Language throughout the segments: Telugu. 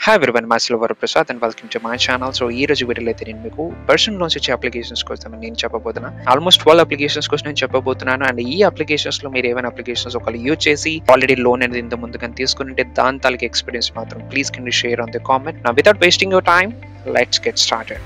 హాయ్ ఎవరివన్ మా Silver Prasad and welcome to my channel so ఈ రోజు వీడియోలో అయితే నేను మీకు పర్సనల్ లోన్స్ వచ్చే అప్లికేషన్స్ కోసం నేను చెప్పబోతున్నాను ఆల్మోస్ట్ ట్వెల్వ్ అప్లికేషన్స్ కోసం నేను చెప్పబోతున్నాను అండ్ ఈ అప్లికేషన్స్ లో మీరు ఏమైనా అప్లికేషన్స్ ఒకళ్ళు యూజ్ చేసి ఆల్రెడీ లోన్ అనేది ఇంత ముందుగా తీసుకుంటే దాని తాలూకు ఎక్స్పీరియన్స్ మాత్రం please can share on the comment నా without wasting your time let's get started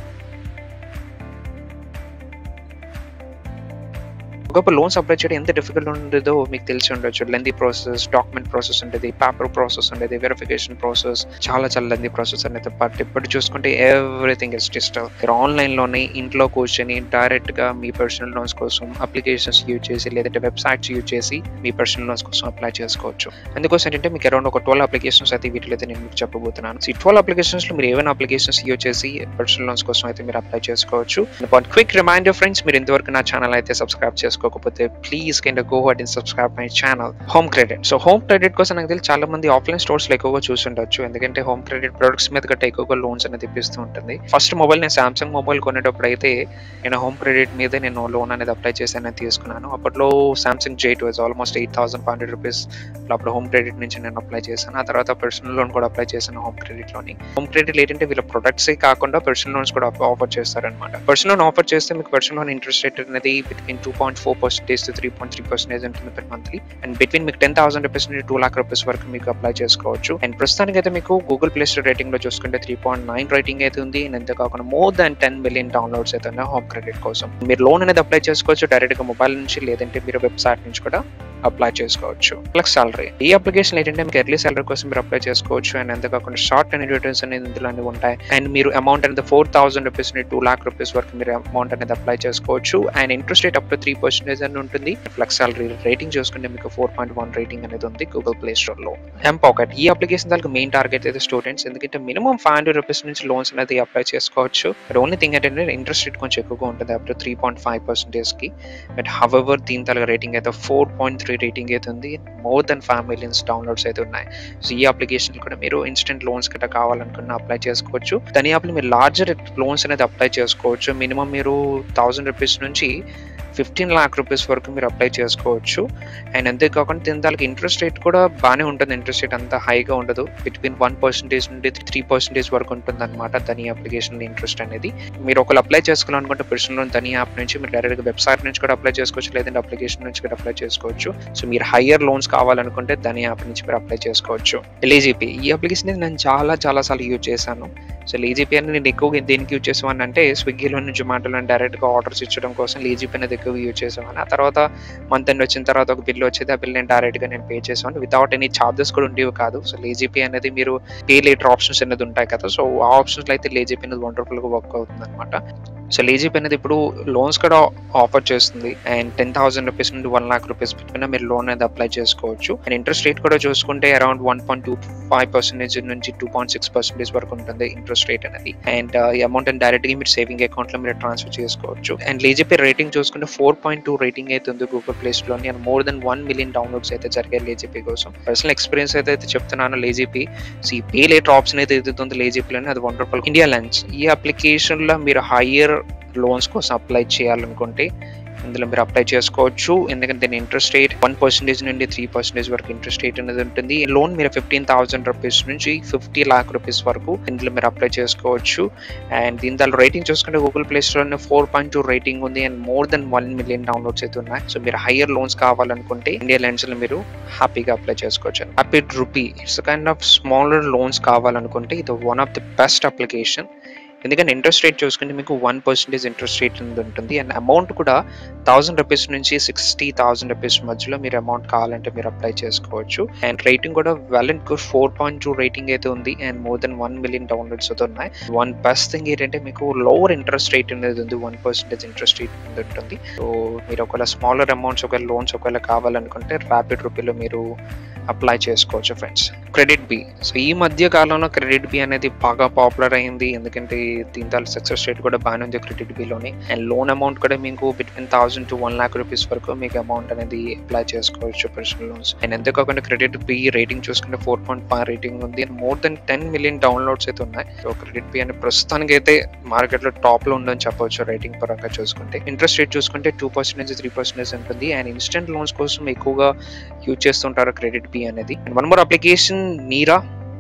ఒక లోన్స్ అప్లై చేయడం ఎంత డిఫికల్ట్ ఉండదో మీకు తెలిసి ఉండొచ్చు లెందీ ప్రాసెస్ డాక్యుమెంట్ ప్రాసెస్ ఉండేది పేపర్ ప్రాసెస్ ఉండేది వెరిఫికేషన్ ప్రాసెస్ చాలా చాలా లెందీ ప్రాసెస్ అనేది బట్ ఇప్పుడు చూసుకుంటే ఎవ్రీథింగ్ ఇస్ డిజిటల్ మీరు ఆన్లైన్ లోనే ఇంట్లో కూర్చొని డైరెక్ట్ గా మీ పర్సనల్ లోన్స్ కోసం అప్లికేషన్స్ యూజ్ చేసి లేదంటే వెబ్సైట్స్ యూజ్ చేసి మీ పర్సనల్ లోన్స్ కోసం అప్లై చేసుకోవచ్చు అందుకోసం ఏంటంటే మీకు అరౌండ్ ఒక ట్వెల్వ్ అప్లికేషన్స్ అయితే వీటిలో అయితే నేను మీకు చెప్పబోతున్నాను ఈ ట్వెల్వ్ అప్లికేషన్స్ లో మీరు ఏమైనా అప్లికేషన్స్ యూజ్ చేసి పర్సనల్ లోన్స్ కోసం అయితే మీరు అప్లై చేసుకోవచ్చు క్విక్ రిమైండర్ ఫ్రెండ్స్ మీరు ఇంతవరకు నా ఛానల్ అయితే సబ్స్క్రైబ్ చేసుకోకపోతే ప్లీజ్ కింద go ahead and subscribe my channel Home Credit so Home Credit కోసం నాకు తెలిసి చాలా మంది ఆఫ్లైన్ స్టోర్స్ లో ఎక్కువగా చూస్తుండొచ్చు ఎందుకంటే హోమ్ క్రెడిట్ ప్రొడక్ట్స్ మీద గట్ట ఎక్కువగా లోన్స్ అనేది ఇప్పిస్తూ ఉంటుంది ఫస్ట్ మొబైల్ నేను సామ్సంగ్ మొబైల్ కొనేటప్పుడు అయితే నేను హోమ్ క్రెడిట్ మీద నేను లోన్ అనేది అప్లై చేశాను తీసుకున్నాను అప్పట్లో Samsung J two almost eight thousand five hundred rupees అప్పుడు హోమ్ క్రెడిట్ నుంచి నేను అప్లై చేశాను ఆ తర్వాత పర్సనల్ లోన్ కూడా అప్లై చేశాను హోమ్ క్రెడిట్ లోని హోమ్ క్రెడిట్ ఏంటంటే వీళ్ళ ప్రొడక్ట్స్ కాకుండా పర్సనల్ లోన్స్ కూడా ఆఫర్ చేస్తారనమాట పర్సనల్ లోన్ ఆఫర్ చేస్తే మీకు పర్సనల్ లోన్ ఇంట్రెస్ట్ రేట్ అనేది between two point four percentage three point three percentage ఉంటుంది పెర్ మంత్లీ అండ్ బిట్వీన్ మీకు టెన్ థౌసండ్ రూపీస్ నుండి టూ లాక్ రూపీస్ వరకు మీకు అప్లై చేసుకోవచ్చు అండ్ ప్రస్తుతానికి అయితే మీకు గూగుల్ ప్లే స్టోర్ రేటింగ్ లో చూసుకుంటే త్రీ పాయింట్ నైన్ రేటింగ్ అయితే ఉంది అండ్ అంతేకాకుండా more than ten million downloads అయితే ఉన్నాయి హోమ్ క్రెడిట్ కోసం మీరు లోన్ అనేది అప్లై చేసుకోవచ్చు డైరెక్ట్ గా మొబైల్ నుంచి లేదంటే మీరు వెబ్సైట్ నుంచి కూడా అప్లై చేసుకోవచ్చు ప్లస్ సాలరీ ఈ అప్లికేషన్ ఏంటంటే మీకు ఎర్లీ సాలరీ కోసం మీరు అప్లై చేసుకోవచ్చు అండ్ అంతేకాకుండా షార్ట్ అండ్ రిటర్న్స్ అనేది ఇందులో అనేవి ఉంటాయి అండ్ మీరు అమౌంట్ అనేది ఫోర్ థౌసండ్ రూపీస్ నుండి టూ లాక్ రూపీస్ వరకు మీరు అమౌంట్ అనేది అప్లై చేసుకోవచ్చు and interest rate up to three percentage అని ఉంటుంది ఫ్లెక్స్ సాలరీ రేటింగ్ చూసుకుంటే మీకు ఫోర్ పాయింట్ వన్ రేటింగ్ అనేది ఉంది గూగుల్ ప్లే స్టోర్ లో హెమ్ పాకెట్ ఈ అప్లికేషన్ దానికి మెయిన్ టార్గెట్ అయితే స్టూడెంట్స్ ఎందుకంటే మినిమం ఫైవ్ హండ్రెడ్ రూపీస్ నుంచి లోన్స్ అనేది అప్లై చేసుకోవచ్చు బట్ ఓన్లీ థింగ్ ఏంటంటే ఇంట్రెస్ట్ రేట్ కొంచెం ఎక్కువగా ఉంటుంది up to three point five percentage కి బట్ హవెవర్ దీని తల రేటింగ్ అయితే ఫోర్ పాయింట్ త్రీ రేటింగ్ అయితే ఉంది more than five millions downloads అయితే ఉన్నాయి సో ఈ అప్లికేషన్ కూడా మీరు ఇన్స్టెంట్ లోన్స్ గట్రా కావాలనుకున్న అప్లై చేసుకోవచ్చు దాని యాప్లో మీరు లార్జర్ లోన్స్ అనేది అప్లై చేసుకోవచ్చు మినిమం మీరు థౌసండ్ రూపీస్ నుంచి ఫిఫ్టీన్ లాక్ రూపీస్ వరకు మీరు అప్లై చేసుకోవచ్చు అండ్ అంతేకాకుండా దీని దానికి ఇంట్రెస్ట్ రేట్ కూడా బాగానే ఉంటుంది ఇంట్రెస్ట్ రేట్ అంత హైగా ఉండదు బిట్వీన్ వన్ పర్సెంటేజ్ నుండి త్రీ పర్సెంటేజ్ వరకు ఉంటుంది అనమాట ధని అప్లికేషన్ ఇంట్రెస్ట్ అనేది మీరు ఒకళ్ళు అప్లై చేసుకోవాలనుకుంటే పర్సనల్ లోన్ ధని యాప్ నుంచి మీరు డైరెక్ట్గా వెబ్సైట్ నుంచి కూడా అప్లై చేసుకోవచ్చు లేదంటే అప్లికేషన్ నుంచి కూడా అప్లై చేసుకోవచ్చు సో మీరు హయ్యర్ లోన్స్ కావాలనుకుంటే ధని యాప్ నుంచి మీరు అప్లై చేసుకోవచ్చు ఎలిజిపి ఈ అప్లికేషన్ నేను చాలా చాలా సార్లు యూజ్ చేశాను సో లేజీపీ అని నేను ఎక్కువగా దేనికి యూజ్ చేసామని అంటే స్విగ్గీలో నుంచి జొమాటోలో డైరెక్ట్గా ఆర్డర్స్ ఇచ్చడం కోసం లేజీపీ అనేది ఎక్కువ యూజ్ చేసామని ఆ తర్వాత మంత్ ఎండ్ వచ్చిన తర్వాత ఒక బిల్ వచ్చేది ఆ బిల్ నేను డైరెక్ట్గా నేను పే చేసాను వితౌట్ ఎనీ ఛార్జెస్ కూడా ఉండేవి కాదు సో లేజీపీ అనేది మీరు పే లేటర్ ఆప్షన్స్ అనేది ఉంటాయి కదా సో ఆ ఆప్షన్స్లో అయితే లేజీపీ అనేది వండర్ఫుల్గా వర్క్ అవుతుంది అనమాట సో లేజీపీ అనేది ఇప్పుడు లోన్స్ కూడా ఆఫర్ చేస్తుంది అండ్ టెన్ థౌసండ్ రూపీస్ నుండి వన్ లాక్ రూపీస్ పెట్టుకున్న మీరు లోన్ అనేది అప్లై చేసుకోవచ్చు అండ్ ఇంట్రెస్ట్ రేట్ కూడా చూసుకుంటే around one point two five percentage నుంచి టూ పాయింట్ సిక్స్ పర్సెంటేజ్ వరకు ఉంటుంది ఇంట్రెస్ట్ రేట్ అనేది అండ్ ఈ అమౌంట్ డైరెక్ట్ గా మీరు సేవింగ్ అకౌంట్ లో మీరు ట్రాన్స్ఫర్ చేసుకోవచ్చు అండ్ లేజీపీ రేటింగ్ చూసుకుంటే ఫోర్ పాయింట్ టూ రేటింగ్ అయితే ఉంది గూగుల్ ప్లే స్టోర్ లోని and more than one million downloads అయితే జరిగాయి లేజీపీ కోసం పర్సనల్ ఎక్స్పీరియన్స్ అయితే అయితే చెప్తున్నాను లేజీపీ సో ఈ పే లేటర్ ఆప్షన్ అయితే ఎదుగుతుంది లేజీపీలోని అది వండర్ఫుల్ ఇండియా లెన్స్ ఈ అప్లికేషన్ లో మీరు హయ్యర్ లోన్స్ కోసం అప్లై చేయాలనుకుంటే ఇందులో మీరు అప్లై చేసుకోవచ్చు ఎందుకంటే దీని ఇంట్రెస్ట్ రేట్ వన్ పర్సెంటేజ్ నుండి త్రీ పర్సెంటేజ్ వరకు ఇంట్రెస్ట్ రేట్ అనేది ఉంటుంది లోన్ మీరు ఫిఫ్టీన్ థౌసండ్ రూపీస్ నుంచి ఫిఫ్టీ లాక్ రూపీస్ వరకు ఇందులో మీరు అప్లై చేసుకోవచ్చు అండ్ దీని దాని రేటింగ్ చూసుకుంటే Google Play Store four point two rating ఉంది and more than one million downloads అయితే ఉన్నాయి సో మీరు హయ్యర్ లోన్స్ కావాలనుకుంటే ఇండియా లెన్స్ లో మీరు హ్యాపీగా అప్లై చేసుకోవచ్చు Happy Rupee it's kind of smaller loans కావాలనుకుంటే ఇది one of the best application ఎందుకంటే ఇంట్రెస్ట్ రేట్ చూసుకుంటే మీకు వన్ పర్సెంటేజ్ ఇంట్రెస్ట్ రేట్ ఉంటుంది అండ్ అమౌంట్ కూడా థౌసండ్ రూపీస్ నుంచి సిక్స్టీ థౌసండ్ రూపీస్ మధ్యలో మీరు అమౌంట్ కావాలంటే మీరు అప్లై చేసుకోవచ్చు అండ్ రేటింగ్ కూడా well and good four point two rating అయితే ఉంది and more than one million downloads అయితే ఉన్నాయి వన్ బెస్ట్ థింగ్ ఏంటంటే మీకు లోవర్ ఇంట్రెస్ట్ రేట్ అనేది ఉంది వన్ పర్సెంటేజ్ ఇంట్రెస్ట్ రేట్ ఉంటుంది సో మీరు ఒకవేళ స్మాలర్ అమౌంట్స్ ఒకవేళ లోన్స్ ఒకవేళ కావాలనుకుంటే ర్యాపిడ్ రూపీలో మీరు అప్లై చేసుకోవచ్చు ఫ్రెండ్స్ క్రెడిట్ బి సో ఈ మధ్య కాలంలో క్రెడిట్ బి అనేది బాగా పాపులర్ అయింది ఎందుకంటే దీని దాని సక్సెస్ రేట్ కూడా బాగానే ఉంది క్రెడిట్ బిలోని అండ్ లోన్ అమౌంట్ కూడా మీకు between thousand to one lakh rupees వరకు మీకు అమౌంట్ అనేది అప్లై చేసుకోవచ్చు పర్సనల్ లోన్స్ అండ్ అంతేకాకుండా క్రెడిట్ బి రేటింగ్ చూసుకుంటే ఫోర్ పాయింట్ ఫైవ్ రేటింగ్ ఉంది and more than ten million downloads అయితే ఉన్నాయి సో క్రెడిట్ బి అని ప్రస్తుతానికి అయితే మార్కెట్ లో టాప్ లో ఉందని చెప్పవచ్చు రేటింగ్ పరంగా చూసుకుంటే ఇంట్రెస్ట్ రేట్ చూసుకుంటే టూ పర్సెంటేజ్ త్రీ పర్సెంటేజ్ ఉంటుంది అండ్ ఇన్స్టెంట్ లోన్స్ కోసం ఎక్కువగా యూజ్ చేస్తుంటారు క్రెడిట్ బి అనేది and one more application Nira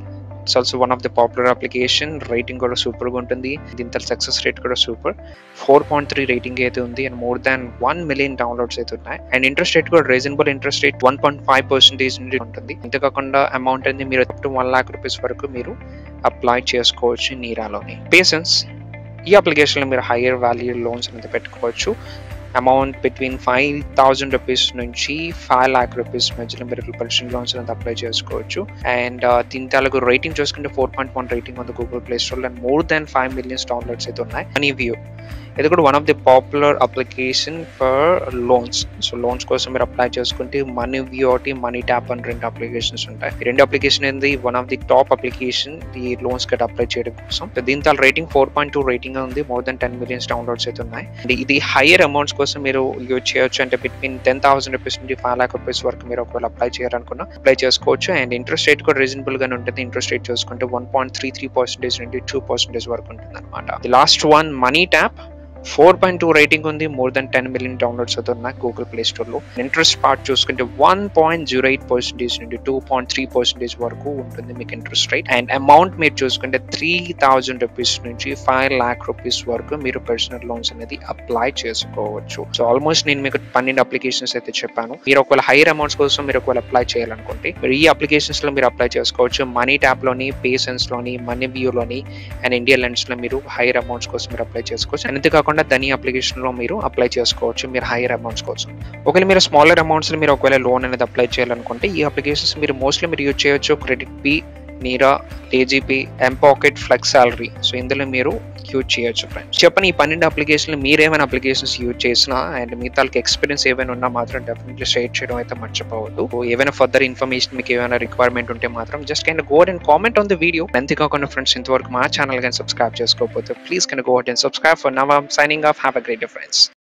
it's also one of the popular application rating కూడా సూపర్గా ఉంటుంది దీంతో సక్సెస్ రేట్ కూడా super four point three rating అయితే ఉంది and more than one million downloads అయితే ఉన్నాయి అండ్ ఇంట్రెస్ట్ రేట్ కూడా reasonable interest rate one point five percentage నుండి ఉంటుంది అంతేకాకుండా అమౌంట్ అనేది మీరు up to one lakh rupees వరకు మీరు అప్లై చేసుకోవచ్చు నీరాలోని పేషెన్స్ ఈ అప్లికేషన్లో మీరు హయ్యర్ వాల్యూ లోన్స్ అనేది పెట్టుకోవచ్చు amount between five thousand rupees నుంచి ఫైవ్ లాక్ రూపీస్ మధ్యలో మీరు పర్సనల్ లోన్స్ అనేది అప్లై చేసుకోవచ్చు అండ్ దీని తాలూకు రేటింగ్ చూసుకుంటే ఫోర్ పాయింట్ వన్ రేటింగ్ ఉంది Google Play Store and more than five millions downloads అయితే ఉన్నాయి మనీ వ్యూ ఇది కూడా one of the popular application for loans so loans కోసం మీరు అప్లై చేసుకుంటే మనీ వ్యూ ఒకటి మనీ ట్యాప్ అని రెండు అప్లికేషన్స్ ఉంటాయి ఈ రెండు అప్లికేషన్ అనేది one of the top application ఈ లోన్స్ గట్ అప్లై చేయడం కోసం సో దీంతో rating four point two rating ఉంది more than ten millions downloads అయితే ఉన్నాయి And ఇది హైయర్ అమౌంట్స్ కోసం మీరు యూజ్ చేయొచ్చు అంటే బిట్వీన్ టెన్ థౌసండ్ రూపీస్ నుంచి ఫైవ్ లాక్ రూపీస్ వరకు మీరు ఒకవేళ అప్లై చేయాలనుకున్నా అప్లై చేసుకోవచ్చు అండ్ ఇంట్రెస్ట్ రేట్ కూడా రీజనబుల్ గానే ఉంటుంది ఇంట్రెస్ట్ రేట్ చూసుకుంటే one point three three percentage నుండి టూ పర్సెంటేజ్ వరకు ఉంటుంది అనమాట last one Money Tap four point two rating ఉంది more than ten million downloads అవుతున్నాయి గూగుల్ ప్లే స్టోర్ లో ఇంట్రెస్ట్ పార్ట్ చూసుకుంటే one point zero eight percentage నుండి టూ పాయింట్ త్రీ పర్సెంటేజ్ వరకు ఉంటుంది మీకు ఇంట్రెస్ట్ రేట్ అండ్ అమౌంట్ మీరు చూసుకుంటే త్రీ థౌజండ్ రూపీస్ నుంచి ఫైవ్ లాక్ రూపీస్ వరకు మీరు పర్సనల్ లోన్స్ అనేది అప్లై చేసుకోవచ్చు సో ఆల్మోస్ట్ నేను మీకు పన్నెండు అప్లికేషన్స్ అయితే చెప్పాను మీరు ఒకవేళ హైయర్ అమౌంట్స్ కోసం మీరు ఒకవేళ అప్లై చేయాలనుకుంటే మీరు ఈ అప్లికేషన్స్ లో మీరు అప్లై చేసుకోవచ్చు మనీ ట్యాప్ లోని పేసెన్స్ లోని మనీ వ్యూ లోని అండ్ ఇండియా లెన్స్ లో మీరు హైయర్ అమౌంట్స్ కోసం మీరు అప్లై చేసుకోవచ్చు అండ్ అంతేకాకుండా ధని అప్లికేషన్ లో మీరు అప్లై చేసుకోవచ్చు మీరు హైయర్ అమౌంట్స్ కోసం ఒకవేళ మీరు స్మాలర్ అమౌంట్స్ మీరు ఒకవేళ లోన్ అనేది అప్లై చేయాలనుకుంటే ఈ అప్లికేషన్స్ మీరు మోస్ట్లీ మీరు యూజ్ చేయొచ్చు క్రెడిట్ బి నీరా ఏజీపీ mPokket FlexSalary so ఇందులో మీరు యూజ్ చేయొచ్చు ఫ్రెండ్స్ చెప్పని ఈ పన్నెండు అప్లికేషన్లు మీరు ఏమైనా అప్లికేషన్స్ యూజ్ చేసినా అండ్ మీ తాలకి ఎక్స్పీరియన్స్ ఏమైనా ఉన్నా మాత్రం డెఫినెట్లీ షేర్ చేయడం అయితే మర్చిపోవద్దు ఏమైనా ఫర్దర్ ఇన్ఫర్మేషన్ మీకు ఏమైనా రిక్వైర్మెంట్ ఉంటే మాత్రం just can go and comment on the video అంతేకాకుండా ఫ్రెండ్స్ ఇంతవరకు మా ఛానల్ కానీ సబ్స్క్రైబ్ చేసుకోకపోతే please can go and subscribe for now signing off have a great friends